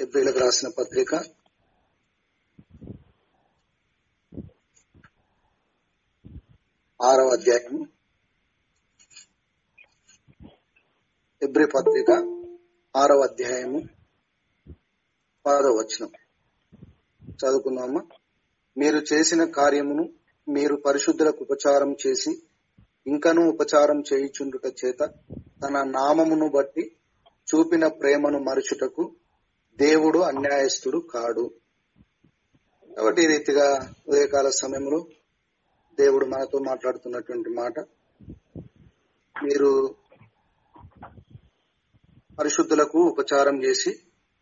ఎబ్రిలకు రాసిన పత్రిక ఆరవ అధ్యాయం ఎబ్రి పత్రిక ఆరవ అధ్యాయము పదవ వచనం చదువుకుందామా మీరు చేసిన కార్యమును మీరు పరిశుద్ధులకు ఉపచారం చేసి ఇంకనూ ఉపచారం చేయుచుండుట చేత తన నామమును బట్టి చూపిన ప్రేమను మరుచుటకు దేవుడు అన్యాయస్తుడు కాడు కాబట్టి ఈ రీతిగా ఉదయకాల సమయంలో దేవుడు మనతో మాట్లాడుతున్నటువంటి మాట మీరు పరిశుద్ధులకు ఉపచారం చేసి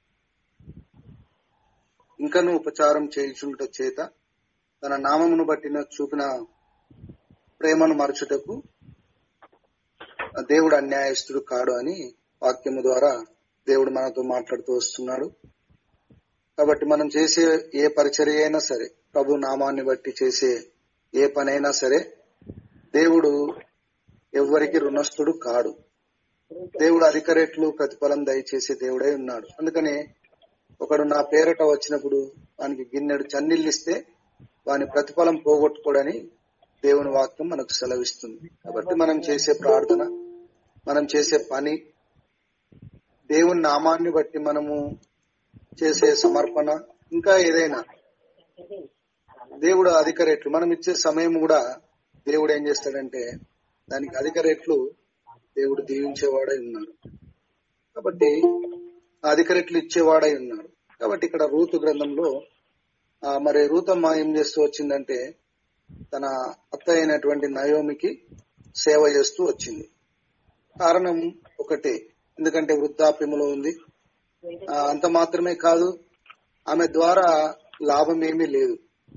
ఇంకనూ ఉపచారం చేయుచుండుట చేత తన నామమును బట్టిన చూపిన ప్రేమను మరచుటకు దేవుడు అన్యాయస్తుడు కాడు అని వాక్యము ద్వారా దేవుడు మనతో మాట్లాడుతూ వస్తున్నాడు కాబట్టి మనం చేసే ఏ పరిచర్య అయినా సరే ప్రభు నామాన్ని బట్టి చేసే ఏ పనైనా సరే దేవుడు ఎవ్వరికి రుణస్థుడు కాడు దేవుడు అధిక రెట్లు ప్రతిఫలం దయచేసే దేవుడై ఉన్నాడు అందుకని ఒకడు నా పేరట వచ్చినప్పుడు వానికి గిన్నెడు చన్నీళ్ళు ఇస్తే వాని ప్రతిఫలం పోగొట్టుకోడని దేవుని వాక్యం మనకు సెలవిస్తుంది కాబట్టి మనం చేసే ప్రార్థన మనం చేసే పని దేవుని నామాన్ని బట్టి మనము చేసే సమర్పణ ఇంకా ఏదైనా దేవుడు అధిక రేట్లు మనం ఇచ్చే సమయం కూడా దేవుడు ఏం చేస్తాడంటే దానికి అధిక రేట్లు దేవుడు దీవించేవాడై ఉన్నాడు కాబట్టి ఆ అధిక రెట్లు ఇచ్చేవాడై ఉన్నాడు కాబట్టి ఇక్కడ రూతు గ్రంథంలో ఆ మరి రూతమ్మ ఏం చేస్తూ వచ్చిందంటే తన అత్త అయినటువంటి నయోమికి సేవ చేస్తూ వచ్చింది కారణం ఒకటే ఎందుకంటే వృద్ధాప్యములో ఉంది ఆ, అంత మాత్రమే కాదు ఆమె ద్వారా లాభం ఏమీ లేదు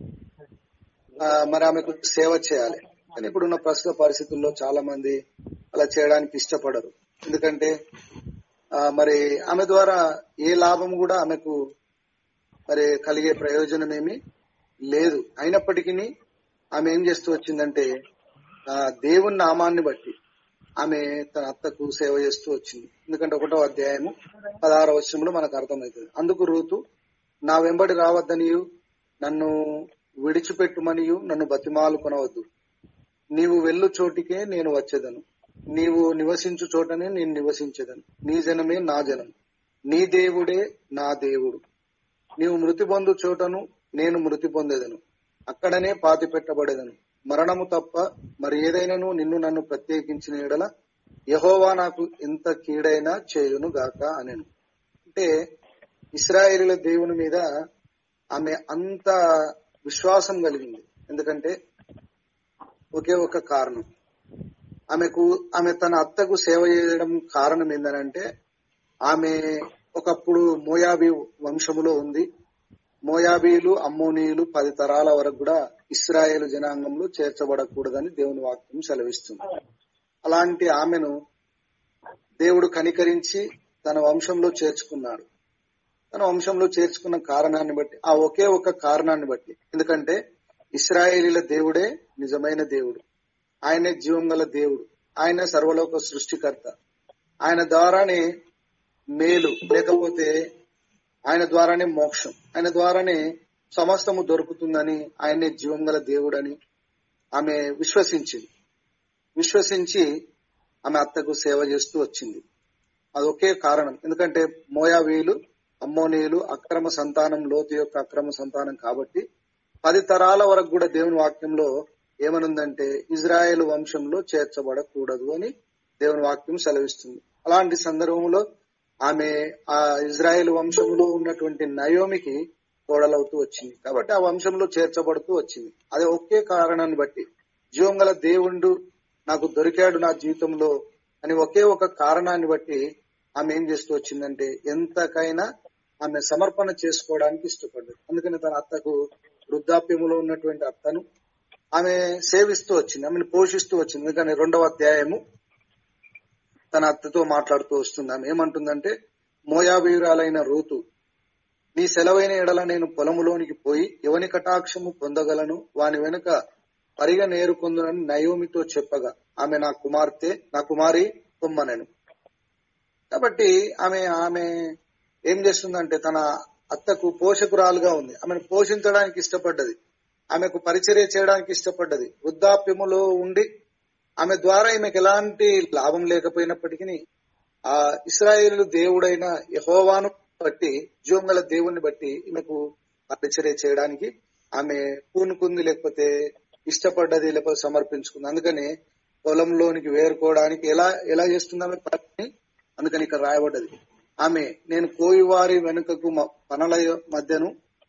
ఆ, మరి ఆమెకు సేవ చేయాలి కానీ ఇప్పుడున్న ప్రస్తుత పరిస్థితుల్లో చాలా మంది అలా చేయడానికి ఇష్టపడరు ఎందుకంటే ఆ, మరి ఆమె ద్వారా ఏ లాభం కూడా ఆమెకు మరి కలిగే ప్రయోజనం ఏమీ లేదు అయినప్పటికీ ఆమె ఏం చేస్తూ వచ్చిందంటే ఆ దేవుని నామాన్ని బట్టి ఆమె తన అత్తకు సేవ చేస్తూ వచ్చింది ఎందుకంటే ఒకటో అధ్యాయము పదహారవ వచనంలో మనకు అర్థమవుతుంది అందుకు రూతు నా వెంబడి రావద్దనియు నన్ను విడిచిపెట్టుమనియు నన్ను బతిమాలు కొనవద్దు నీవు వెళ్ళు చోటికే నేను వచ్చేదను నీవు నివసించు చోటనే నేను నివసించేదను నీ జనమే నా జనం నీ దేవుడే నా దేవుడు నీవు మృతి పొందు చోటను నేను మృతి పొందేదను అక్కడనే పాతి పెట్టబడేదను మరణము తప్ప మరి ఏదైనాను నిన్ను నన్ను ప్రత్యేకించిన ఎడల యహోవా నాకు ఎంత కీడైనా చేయును గాక అనెను అంటే ఇస్రాయేలీల దేవుని మీద ఆమె అంత విశ్వాసం కలిగింది ఎందుకంటే ఒకే ఒక కారణం ఆమెకు ఆమె తన అత్తకు సేవ చేయడం కారణం ఏంటంటే ఆమె ఒకప్పుడు మోయాబీ వంశములో ఉంది మోయాబీలు అమ్మోనీయులు పది తరాల వరకు కూడా ఇస్రాయేల్ జనాంగంలో చేర్చబడకూడదని దేవుని వాక్యం సెలవిస్తుంది అలాంటి ఆమెను దేవుడు కనికరించి తన వంశంలో చేర్చుకున్నాడు తన వంశంలో చేర్చుకున్న కారణాన్ని బట్టి ఆ ఒకే ఒక కారణాన్ని బట్టి ఎందుకంటే ఇస్రాయేలీల దేవుడే నిజమైన దేవుడు ఆయనే జీవం గల దేవుడు ఆయన సర్వలోక సృష్టికర్త ఆయన ద్వారానే మేలు లేకపోతే ఆయన ద్వారానే మోక్షం ఆయన ద్వారానే సమస్తము దొరుకుతుందని ఆయనే జీవం గల దేవుడని ఆమె విశ్వసించింది విశ్వసించి ఆమె అత్తకు సేవ చేస్తూ వచ్చింది అదొకే కారణం ఎందుకంటే మోయావీలు అమ్మోనీయులు అక్రమ సంతానం లోతు యొక్క అక్రమ సంతానం కాబట్టి పది తరాల వరకు కూడా దేవుని వాక్యంలో ఏమనుందంటే ఇజ్రాయెల్ వంశంలో చేర్చబడకూడదు అని దేవుని వాక్యం సెలవిస్తుంది అలాంటి సందర్భంలో ఆమె ఆ ఇజ్రాయెల్ వంశంలో ఉన్నటువంటి నయోమికి కోడలవుతూ వచ్చింది కాబట్టి ఆ వంశంలో చేర్చబడుతూ వచ్చింది అదే ఒకే కారణాన్ని బట్టి జీవం గల దేవుడు నాకు దొరికాడు నా జీవితంలో అని ఒకే ఒక కారణాన్ని బట్టి ఆమె ఏం చేస్తూ వచ్చిందంటే ఎంతకైనా ఆమె సమర్పణ చేసుకోవడానికి ఇష్టపడ్డది అందుకని తన అత్తకు వృద్ధాప్యములో ఉన్నటువంటి అత్తను ఆమె సేవిస్తూ వచ్చింది ఆమెను పోషిస్తూ వచ్చింది ఎందుకని రెండవ అధ్యాయము తన అత్తతో మాట్లాడుతూ వస్తుంది ఆమె ఏమంటుందంటే మోయాబీరాలైన రూతు నీ సెలవైన ఎడల నేను పొలములోనికి పోయి ఎవని కటాక్షము పొందగలను వాని వెనుక పరిగ నేరుకొందునని నయోమితో చెప్పగా ఆమె నా కుమార్తె నా కుమారి పొమ్మనెను కాబట్టి ఆమె ఆమె ఏం చేస్తుందంటే తన అత్తకు పోషకురాలుగా ఉంది ఆమెను పోషించడానికి ఇష్టపడ్డది ఆమెకు పరిచర్య చేయడానికి ఇష్టపడ్డది వృద్ధాప్యములో ఉండి ఆమె ద్వారా ఈమెకు ఎలాంటి లాభం లేకపోయినప్పటికీ ఆ ఇస్రాయేలు దేవుడైన యహోవాను బట్టి జీవంగల దేవుణ్ణి బట్టి ఈమెకు పరిచర్య చేయడానికి ఆమె పూనుకుంది లేకపోతే ఇష్టపడ్డది లేకపోతే సమర్పించుకుంది అందుకని పొలంలోనికి వేరుకోవడానికి ఎలా ఎలా చేస్తుంది ఆమె పని అందుకని ఇక్కడ రాయబడ్డది ఆమె నేను కోయివారి వెనుకకు మ- పనల మధ్యను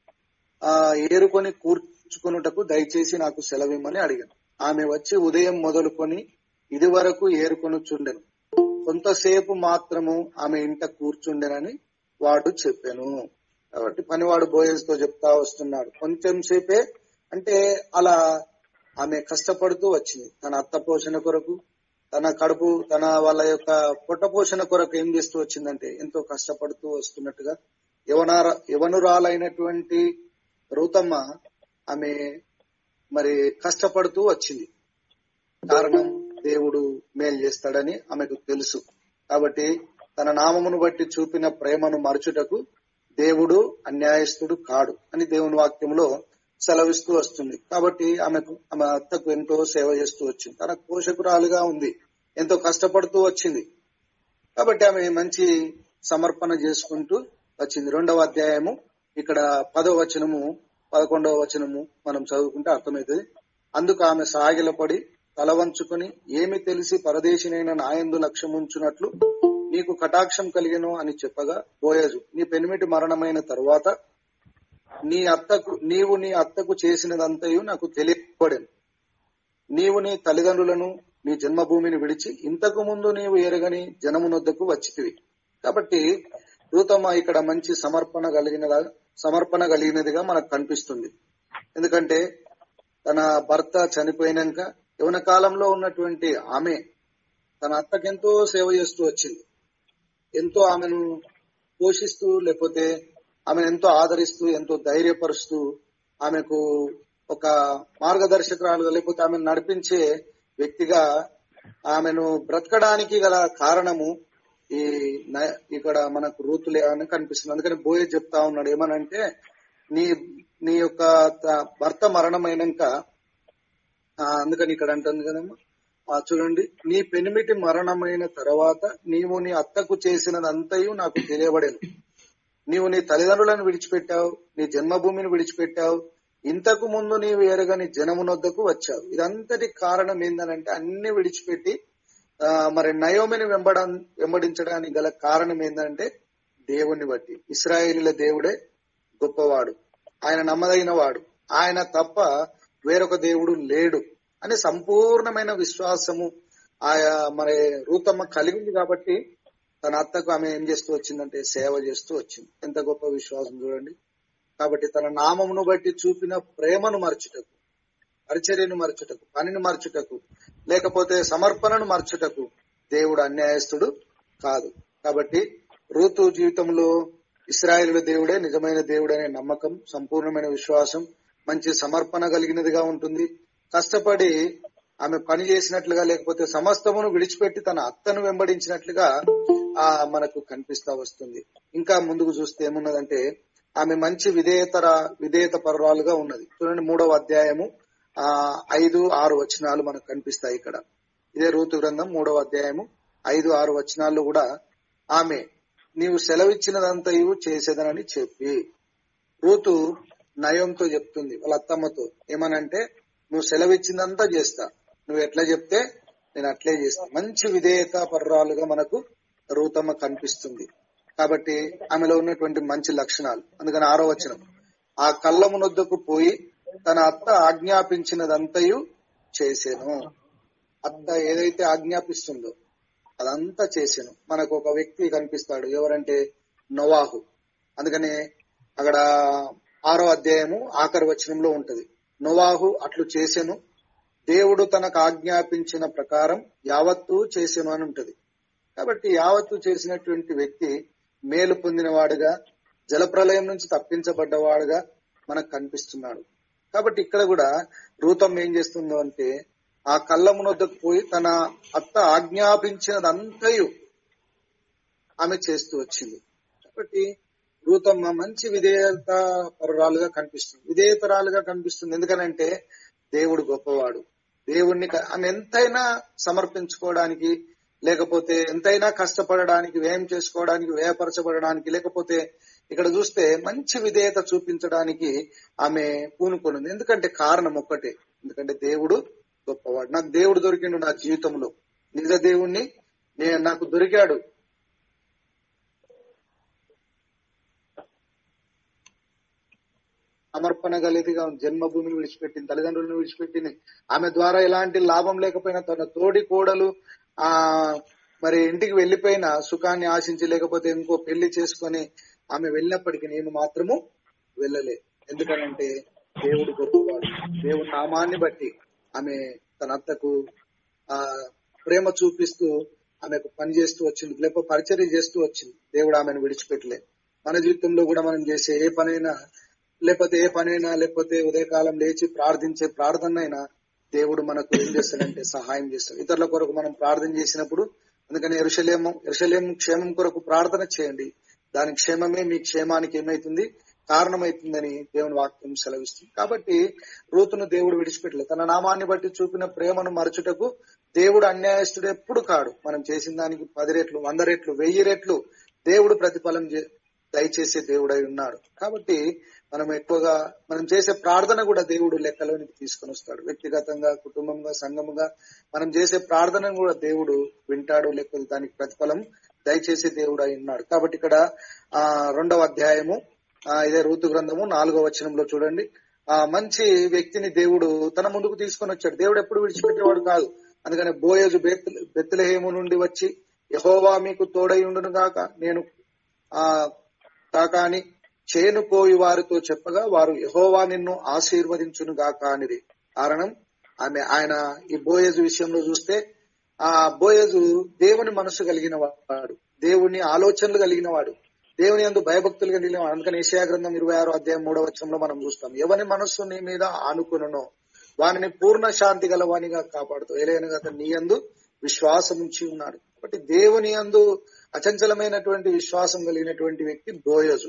ఆ ఏరుకొని కూర్చుకొనుటకు దయచేసి నాకు సెలవిమ్మని అడిగాను ఆమె వచ్చి ఉదయం మొదలుకొని ఇది వరకు ఏరుకొనుచుండెను కొంతసేపు మాత్రము ఆమె ఇంట కూర్చుండెనని వాడు చెప్పాను కాబట్టి పనివాడు బోయస్ తో చెప్తా వస్తున్నాడు కొంచెం సేపే అంటే అలా ఆమె కష్టపడుతూ వచ్చింది తన అత్త పోషణ కొరకు తన కడుపు తన వాళ్ళ యొక్క పొట్ట పోషణ కొరకు ఏం చేస్తూ వచ్చిందంటే ఎంతో కష్టపడుతూ వస్తున్నట్టుగా యవనార యవనురాలైనటువంటి రూతమ్మ ఆమె మరి కష్టపడుతూ వచ్చింది కారణం దేవుడు మేలు చేస్తాడని ఆమెకు తెలుసు కాబట్టి తన నామమును బట్టి చూపిన ప్రేమను మరచుటకు దేవుడు అన్యాయస్తుడు కాడు అని దేవుని వాక్యంలో సెలవిస్తూ వస్తుంది కాబట్టి ఆమెకు ఆమె అత్తకు ఎంతో సేవ చేస్తూ వచ్చింది తన పోషకురాలుగా ఉంది ఎంతో కష్టపడుతూ వచ్చింది కాబట్టి ఆమె మంచి సమర్పణ చేసుకుంటూ వచ్చింది రెండవ అధ్యాయము ఇక్కడ పదో వచనము పదకొండవ వచనము మనం చదువుకుంటే అర్థమవుతుంది అందుకు ఆమె సాగిలపడి తల వంచుకొని ఏమి తెలిసి పరదేశినైన నాయందు లక్ష్యముంచున్నట్లు నీకు కటాక్షం కలిగెను అని చెప్పగా బోయజు నీ పెనిమిటి మరణమైన తరువాత నీ అత్తకు నీవు నీ అత్తకు చేసినదంతయు నాకు తెలియబడెను నీవు నీ తల్లిదండ్రులను నీ జన్మభూమిని విడిచి ఇంతకు ముందు నీవు ఎరగని జనమునొద్దకు వచ్చితివి కాబట్టి రూతమ్మ ఇక్కడ మంచి సమర్పణ కలిగిన సమర్పణ కలిగినదిగా మనకు కనిపిస్తుంది ఎందుకంటే తన భర్త చనిపోయినాక యవన కాలంలో ఉన్నటువంటి ఆమె తన అత్తకెంతో సేవ చేస్తూ వచ్చింది ఎంతో ఆమెను పోషిస్తూ లేకపోతే ఆమెను ఎంతో ఆదరిస్తూ ఎంతో ధైర్యపరుస్తూ ఆమెకు ఒక మార్గదర్శకురాలుగా లేకపోతే ఆమెను నడిపించే వ్యక్తిగా ఆమెను బ్రతకడానికి గల కారణము ఈ న- ఇక్కడ మనకు రూతులే అని కనిపిస్తుంది అందుకని బోయే చెప్తా ఉన్నాడు ఏమనంటే నీ నీ యొక్క త- భర్త మరణమైనాక ఆ, అందుకని ఇక్కడ అంటుంది కదమ్మా ఆ, చూడండి నీ పెనిమిటి మరణమైన తర్వాత నీవు నీ అత్తకు చేసినదంతయు నాకు తెలియబడేను నీవు నీ తల్లిదండ్రులను విడిచిపెట్టావు నీ జన్మభూమిని విడిచిపెట్టావు ఇంతకు ముందు నీవు ఎరగని జనమునొద్దకు వచ్చావు ఇదంతటి కారణం ఏందనంటే అన్ని విడిచిపెట్టి ఆ, మరి నయోమిని వెంబడ వెంబడించడానికి గల కారణం ఏంటంటే దేవుణ్ణి బట్టి ఇస్రాయేలీల దేవుడే గొప్పవాడు ఆయన నమ్మదగిన వాడు ఆయన తప్ప వేరొక దేవుడు లేడు అని సంపూర్ణమైన విశ్వాసము ఆయా మరి రూతమ్మ కలిగి ఉంది కాబట్టి తన అత్తకు ఆమె ఏం చేస్తూ వచ్చిందంటే సేవ చేస్తూ వచ్చింది ఎంత గొప్ప విశ్వాసం చూడండి కాబట్టి తన నామమును బట్టి చూపిన ప్రేమను మరచుటకు పరిచర్యను మరచుటకు పనిని మరచుటకు లేకపోతే సమర్పణను మరచుటకు దేవుడు అన్యాయస్తుడు కాదు కాబట్టి రూతు జీవితంలో ఇస్రాయేలుల దేవుడే నిజమైన దేవుడు అనే నమ్మకం సంపూర్ణమైన విశ్వాసం మంచి సమర్పణ కలిగినదిగా ఉంటుంది కష్టపడి ఆమె పని చేసినట్లుగా లేకపోతే సమస్తమును విడిచిపెట్టి తన అత్తను వెంబడించినట్లుగా ఆ మనకు కనిపిస్తా వస్తుంది ఇంకా ముందుకు చూస్తే ఏమున్నదంటే ఆమె మంచి విధేయతర విధేయత పరురాలుగా ఉన్నది చూడండి మూడవ అధ్యాయము ఆ ఐదు ఆరు వచనాలు మనకు కనిపిస్తాయి ఇక్కడ ఇదే రూతు గ్రంథం మూడవ అధ్యాయము ఐదు ఆరు వచనాల్లో కూడా ఆమె నీవు సెలవిచ్చినదంతయు చేసేదనని చెప్పి రూతు నయంతో చెప్తుంది వాళ్ళ అత్తమ్మతో ఏమనంటే నువ్వు సెలవిచ్చిందంతా చేస్తా నువ్వు ఎట్లా చెప్తే నేను అట్లే చేస్తా మంచి విధేయత పర్రాలుగా మనకు రూతమ్మ కనిపిస్తుంది కాబట్టి ఆమెలో ఉన్నటువంటి మంచి లక్షణాలు అందుకని ఆరో వచనం ఆ కళ్ళమునొద్దకు పోయి తన అత్త ఆజ్ఞాపించినదంతయు చేసేను అత్త ఏదైతే ఆజ్ఞాపిస్తుందో అదంతా చేసాను మనకు ఒక వ్యక్తి కనిపిస్తాడు ఎవరంటే నోవాహు అందుకనే అక్కడ ఆరో అధ్యాయము ఆఖరి వచనంలో ఉంటది నోవాహు అట్లు చేసెను దేవుడు తనకు ఆజ్ఞాపించిన ప్రకారం యావత్తు చేసెను అని ఉంటది కాబట్టి యావత్తు చేసినటువంటి వ్యక్తి మేలు పొందినవాడుగా జలప్రలయం నుంచి తప్పించబడ్డవాడుగా మనకు కనిపిస్తున్నాడు కాబట్టి ఇక్కడ కూడా రూతం ఏం చేస్తుందో అంటే ఆ కళ్ళమునొద్దకు పోయి తన అత్త ఆజ్ఞాపించినదంతయు ఆమె చేస్తూ వచ్చింది కాబట్టి రూతమ్మ మంచి విధేయత పరురాలుగా కనిపిస్తుంది విధేయతరాలుగా కనిపిస్తుంది ఎందుకనంటే దేవుడు గొప్పవాడు దేవుణ్ణి క- ఆమె ఎంతైనా సమర్పించుకోవడానికి లేకపోతే ఎంతైనా కష్టపడడానికి వ్యయం చేసుకోవడానికి వ్యయపరచబడడానికి లేకపోతే ఇక్కడ చూస్తే మంచి విధేయత చూపించడానికి ఆమె పూనుకొనుంది ఎందుకంటే కారణం ఒక్కటే ఎందుకంటే దేవుడు గొప్పవాడు నాకు దేవుడు దొరికిండు నా జీవితంలో నిజ దేవుణ్ణి నేను నాకు దొరికాడు సమర్పణ గలిదిగా ఉంది. జన్మభూమిని విడిచిపెట్టింది తల్లిదండ్రులను విడిచిపెట్టింది ఆమె ద్వారా ఎలాంటి లాభం లేకపోయినా తన తోడి కోడలు ఆ మరి ఇంటికి వెళ్లిపోయిన సుఖాన్ని ఆశించి లేకపోతే ఇంకో పెళ్లి చేసుకొని ఆమె వెళ్ళినప్పటికీ నేను మాత్రము వెళ్ళలే ఎందుకనంటే దేవుడు గొప్పవాడు దేవుడి నామాన్ని బట్టి ఆమె తన అత్తకు ఆ ప్రేమ చూపిస్తూ ఆమెకు పని చేస్తూ వచ్చింది లేకపోతే పరిచర్య చేస్తూ వచ్చింది దేవుడు ఆమెను విడిచిపెట్టలే మన జీవితంలో కూడా మనం చేసే ఏ పనైనా లేకపోతే ఏ పనైనా లేకపోతే ఉదయకాలం లేచి ప్రార్థించే ప్రార్థన అయినా దేవుడు మనకు ఏం చేస్తాడంటే సహాయం చేస్తాడు ఇతరుల కొరకు మనం ప్రార్థన చేసినప్పుడు అందుకని ఎరుషలేము ఎరుషలేము క్షేమం కొరకు ప్రార్థన చేయండి దాని క్షేమమే మీ క్షేమానికి ఏమైతుంది కారణమైతుందని దేవుని వాక్యం సెలవిస్తుంది కాబట్టి రూతును దేవుడు విడిచిపెట్టలేదు తన నామాన్ని బట్టి చూపిన ప్రేమను మరచుటకు దేవుడు అన్యాయస్తుడు ఎప్పుడు కాడు మనం చేసిన దానికి పది రెట్లు వంద రెట్లు వెయ్యి రెట్లు దేవుడు ప్రతిఫలం చే- దయచేసే దేవుడై ఉన్నాడు కాబట్టి మనం ఎక్కువగా మనం చేసే ప్రార్థన కూడా దేవుడు లెక్కలోనికి తీసుకొని వస్తాడు వ్యక్తిగతంగా కుటుంబంగా సంఘముగా మనం చేసే ప్రార్థనను కూడా దేవుడు వింటాడు లేకపోతే దానికి ప్రతిఫలం దయచేసే దేవుడు అయి ఉన్నాడు కాబట్టి ఇక్కడ ఆ రెండవ అధ్యాయము ఆ ఇదే ఋతు గ్రంథము నాలుగో వచనంలో చూడండి ఆ మంచి వ్యక్తిని దేవుడు తన ముందుకు తీసుకొని వచ్చాడు దేవుడు ఎప్పుడు విడిచిపెట్టేవాడు కాదు అందుకని బోయజు బెత్లహేము నుండి వచ్చి యహోవా మీకు తోడై ఉండును గాక నేను ఆ కాక అని చేను కోయి వారితో చెప్పగా వారు యహోవా నిన్ను ఆశీర్వదించును గాక అనిది కారణం ఆమె ఆయన ఈ బోయజు విషయంలో చూస్తే ఆ బోయజు దేవుని మనసు కలిగిన వాడు దేవుని ఆలోచనలు కలిగిన వాడు దేవుని యందు భయభక్తులు కలిగిన వాడు అందుకని ఏషియా గ్రంథం ఇరవై ఆరో అధ్యాయం మూడవ వచనంలో మనం చూస్తాం ఎవని మనస్సు నీ మీద ఆనుకునో వానిని పూర్ణ శాంతి గలవానిగా కాపాడుతూ ఏలైనగా అతను నీ యందు విశ్వాసం ఉంచి ఉన్నాడు కాబట్టి దేవుని యందు అచంచలమైనటువంటి విశ్వాసం కలిగినటువంటి వ్యక్తి బోయజు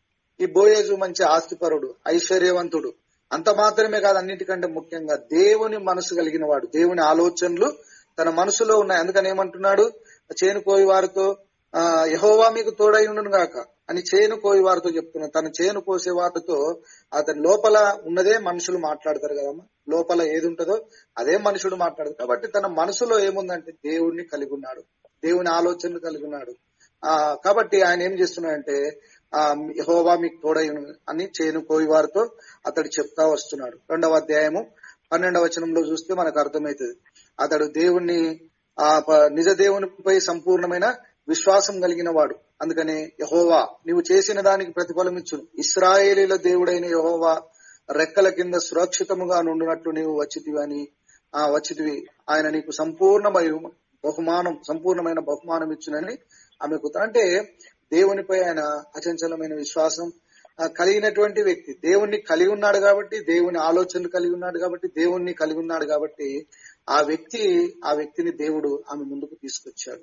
ఈ బోయేజు మంచి ఆస్తిపరుడు ఐశ్వర్యవంతుడు అంత మాత్రమే కాదు అన్నిటికంటే ముఖ్యంగా దేవుని మనసు కలిగిన వాడు దేవుని ఆలోచనలు తన మనసులో ఉన్నాయి అందుకని ఏమంటున్నాడు చేను కోయి వారితో ఆ యహోవా మీకు తోడై ఉండును గాక అని చేను కోయి వారితో చెప్తున్నాడు తన చేను కోసే వారితో అతని లోపల ఉన్నదే మనుషులు మాట్లాడతారు కదమ్మా లోపల ఏది ఉంటుందో అదే మనుషుడు మాట్లాడతారు కాబట్టి తన మనసులో ఏముందంటే దేవుణ్ణి కలిగి ఉన్నాడు దేవుని ఆలోచనలు కలిగి ఉన్నాడు ఆ కాబట్టి ఆయన ఏం చేస్తున్నాడంటే ఆ యహోవా మీకు తోడై ఉన్నది అని చేను కోయి వారితో అతడు చెప్తా వస్తున్నాడు రెండవ అధ్యాయము పన్నెండవ వచనంలో చూస్తే మనకు అర్థమవుతుంది అతడు దేవుణ్ణి ఆ ప- నిజ దేవునిపై సంపూర్ణమైన విశ్వాసం కలిగిన వాడు అందుకనే యహోవా నీవు చేసిన దానికి ప్రతిఫలం ఇచ్చును ఇస్రాయేలీల దేవుడైన యహోవా రెక్కల కింద సురక్షితముగా నుండినట్లు నీవు వచ్చితివి అని ఆ వచ్చితివి ఆయన నీకు సంపూర్ణ బహు- బహుమానం సంపూర్ణమైన బహుమానం ఇచ్చునని ఆమెకు అంటే దేవునిపై ఆయన అచంచలమైన విశ్వాసం ఆ, కలిగినటువంటి వ్యక్తి దేవుణ్ణి కలిగి ఉన్నాడు కాబట్టి దేవుని ఆలోచనలు కలిగి ఉన్నాడు కాబట్టి దేవుణ్ణి కలిగి ఉన్నాడు కాబట్టి ఆ వ్యక్తి ఆ వ్యక్తిని దేవుడు ఆమె ముందుకు తీసుకొచ్చాడు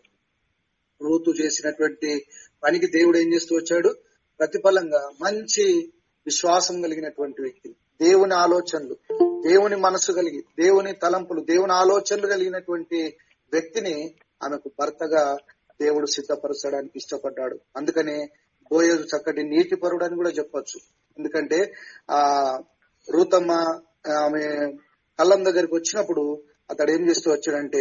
రూతు చేసినటువంటి పనికి దేవుడు ఏం చేస్తూ వచ్చాడు ప్రతిఫలంగా మంచి విశ్వాసం కలిగినటువంటి వ్యక్తి దేవుని ఆలోచనలు దేవుని మనసు కలిగి దేవుని తలంపులు దేవుని ఆలోచనలు కలిగినటువంటి వ్యక్తిని ఆమెకు భర్తగా దేవుడు సిద్ధపరచడానికి ఇష్టపడ్డాడు అందుకనే బోయజు చక్కటి నీతి పరుడు అని కూడా చెప్పొచ్చు ఎందుకంటే ఆ రూతమ్మ ఆమె కళ్ళం దగ్గరికి వచ్చినప్పుడు అతడు ఏం చేస్తూ వచ్చాడంటే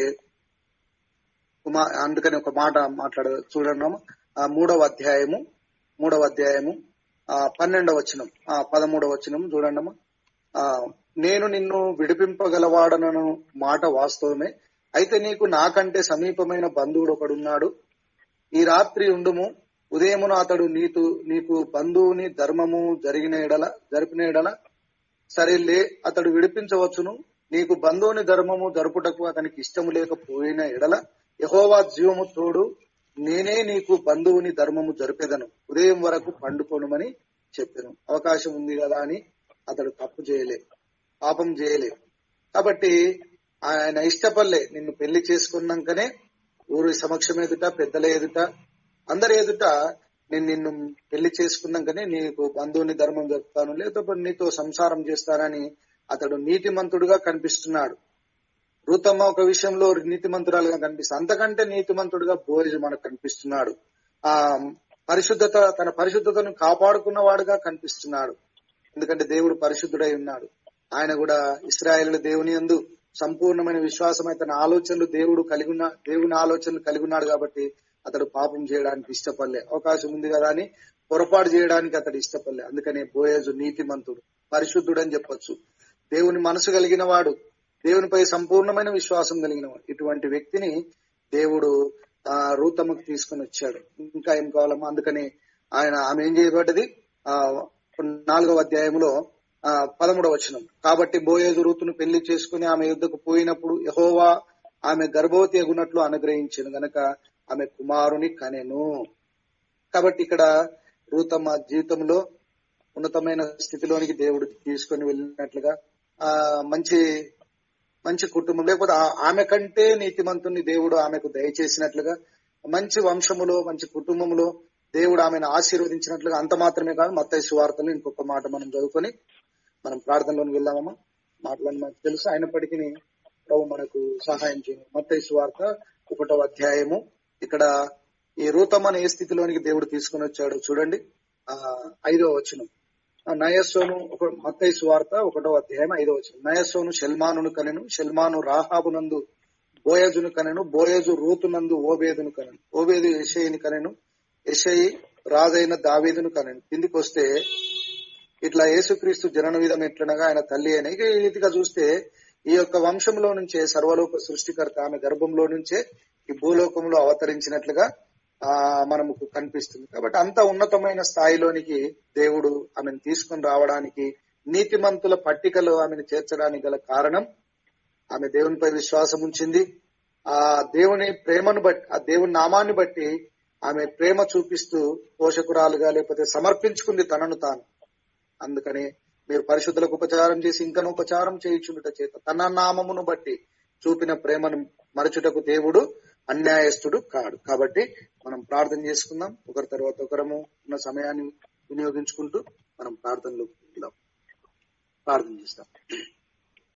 మా- అందుకని ఒక మాట మాట్లాడ చూడండి ఆ మూడవ అధ్యాయము మూడవ అధ్యాయము ఆ పన్నెండవ వచనం ఆ పదమూడవ వచనం చూడండమ్మా ఆ నేను నిన్ను విడిపింపగలవాడనను మాట వాస్తవమే అయితే నీకు నాకంటే సమీపమైన బంధువుడు ఒకడున్నాడు ఈ రాత్రి ఉండుము ఉదయమున అతడు నీకు నీకు బంధువుని ధర్మము జరిగిన ఎడల జరిపిన ఎడల సరేలే అతడు విడిపించవచ్చును నీకు బంధువుని ధర్మము జరుపుటకు అతనికి ఇష్టము లేకపోయిన ఎడల యహోవా జీవము తోడు నేనే నీకు బంధువుని ధర్మము జరిపేదను ఉదయం వరకు పండుకోనుమని చెప్పాను అవకాశం ఉంది కదా అని అతడు తప్పు చేయలే పాపం చేయలే కాబట్టి ఆయన ఇష్టపడలే నిన్ను పెళ్లి చేసుకున్నాకనే ఊరి సమక్షం ఎదుట పెద్దల ఎదుట అందరి ఎదుట నేను నిన్ను పెళ్లి చేసుకున్నాకనే నీకు బంధువుని ధర్మం చెప్తాను లేకపోతే నీతో సంసారం చేస్తానని అతడు నీతిమంతుడుగా కనిపిస్తున్నాడు రూతమ్మ ఒక విషయంలో నీతిమంతురాలుగా కనిపిస్తుంది అంతకంటే నీతిమంతుడుగా బోరిజు మనకు కనిపిస్తున్నాడు ఆ పరిశుద్ధత తన పరిశుద్ధతను కాపాడుకున్నవాడుగా కనిపిస్తున్నాడు ఎందుకంటే దేవుడు పరిశుద్ధుడై ఉన్నాడు ఆయన కూడా ఇస్రాయేల్ దేవుని యందు సంపూర్ణమైన విశ్వాసమై తన ఆలోచనలు దేవుడు కలిగి ఉన్న దేవుని ఆలోచనలు కలిగి ఉన్నాడు కాబట్టి అతడు పాపం చేయడానికి ఇష్టపడలే అవకాశం ఉంది కదా అని పొరపాటు చేయడానికి అతడు ఇష్టపడలే అందుకనే బోయేజు నీతిమంతుడు పరిశుద్ధుడు అని చెప్పొచ్చు దేవుని మనసు కలిగిన వాడు దేవునిపై సంపూర్ణమైన విశ్వాసం కలిగిన వాడు ఇటువంటి వ్యక్తిని దేవుడు ఆ రూతమ్మకు తీసుకుని వచ్చాడు ఇంకా ఏం కావాలమ్మా అందుకని ఆయన ఆమె ఏం చేయబడ్డది ఆ నాలుగవ అధ్యాయంలో ఆ పదమూడవ వచనం కాబట్టి బోయేజు రూతును పెళ్లి చేసుకుని ఆమె యుద్ధకు పోయినప్పుడు యహోవా ఆమె గర్భవతి అగునట్లు అనుగ్రహించింది గనక ఆమె కుమారుని కనెను కాబట్టి ఇక్కడ రూతమ్మ జీవితంలో ఉన్నతమైన స్థితిలోనికి దేవుడు తీసుకొని వెళ్ళినట్లుగా ఆ మంచి మంచి కుటుంబం లేకపోతే ఆ- ఆమె కంటే నీతిమంతుని దేవుడు ఆమెకు దయచేసినట్లుగా మంచి వంశములో మంచి కుటుంబములో దేవుడు ఆమెను ఆశీర్వదించినట్లుగా అంత మాత్రమే కాదు మత్తయి సువార్తలు ఇంకొక మాట మనం చదువుకొని మనం ప్రార్థనలోకి వెళ్దామమ్మా మాటలను మనకు తెలుసు అయినప్పటికీ ప్రభు మనకు సహాయం చేయండి మత్తయి సువార్త ఒకటో అధ్యాయము ఇక్కడ ఈ రూతమ్మని ఏ స్థితిలోనికి దేవుడు తీసుకుని వచ్చాడు చూడండి ఆ ఐదో వచనం ఆ నయస్సోను ఒక మత్తయి సువార్త ఒకటో అధ్యాయం ఐదో వచనం నయస్సోను షెల్మానును కనెను షెల్మాను రాహాబునందు బోయజును కనెను బోయజు రూతునందు ఓబేదును కనెను ఓబేదు యషయిని కనెను యషయి రాజైన దావీదును కనెను కిందికి వస్తే ఇట్లా యేసుక్రీస్తు జనన విధం ఎట్లనగా ఆయన తల్లి అయిన ఇక ఈ రీతిగా చూస్తే ఈ యొక్క వంశంలో నుంచే సర్వలోక సృష్టికర్త ఆమె గర్భంలో నుంచే ఈ భూలోకంలో అవతరించినట్లుగా ఆ మనకు కనిపిస్తుంది కాబట్టి అంత ఉన్నతమైన స్థాయిలోనికి దేవుడు ఆమెను తీసుకొని రావడానికి నీతిమంతుల పట్టికలో ఆమెను చేర్చడానికి గల కారణం ఆమె దేవునిపై విశ్వాసం ఉంచింది ఆ దేవుని ప్రేమను బట్టి ఆ దేవుని నామాన్ని బట్టి ఆమె ప్రేమ చూపిస్తూ పోషకురాలుగా లేకపోతే సమర్పించుకుంది తనను తాను అందుకని మీరు పరిశుద్ధులకు ఉపచారం చేసి ఇంకను ఉపచారం చేయించుట చేత తన నామమును బట్టి చూపిన ప్రేమను మరచుటకు దేవుడు అన్యాయస్తుడు కాడు కాబట్టి మనం ప్రార్థన చేసుకుందాం ఒకరి తర్వాత ఒకరము ఉన్న సమయాన్ని వినియోగించుకుంటూ మనం ప్రార్థనలో వెళ్దాం ప్రార్థన చేస్తాం